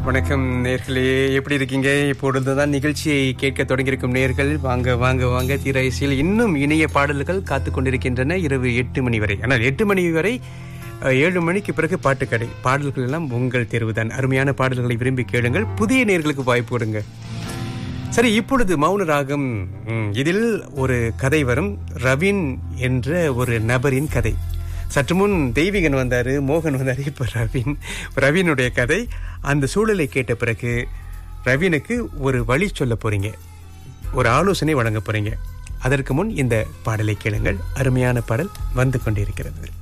வணக்கம் நேர்களே எப்படி இருக்கீங்க இப்பொழுது தான் நிகழ்ச்சியை கேட்க தொடங்கியிருக்கும் நேர்கள் வாங்க வாங்க வாங்க தீராய்ச்சியில் இன்னும் இணைய பாடல்கள் காத்து கொண்டிருக்கின்றன இரவு எட்டு மணி வரை ஆனால் எட்டு மணி வரை அஹ், ஏழு மணிக்கு பிறகு பாட்டுக்கடை பாடல்கள் எல்லாம் உங்கள் தேர்வுதான் அருமையான பாடல்களை விரும்பி கேளுங்கள் புதிய நேர்களுக்கு வாய்ப்பு கொடுங்க சரி இப்பொழுது மௌன ராகம் ம், இதில் ஒரு கதை வரும் ரவின் என்ற ஒரு நபரின் கதை சற்று முன் தெய்வீகன் வந்தாரு மோகன் வந்தாரு இப்ப ரவின் ரவினுடைய கதை அந்த சூழலை கேட்ட பிறகு ரவினுக்கு ஒரு வழி சொல்ல போறீங்க ஒரு ஆலோசனை வழங்க போறீங்க அதற்கு முன் இந்த பாடலை கேளுங்கள் அருமையான பாடல் வந்து கொண்டிருக்கிறது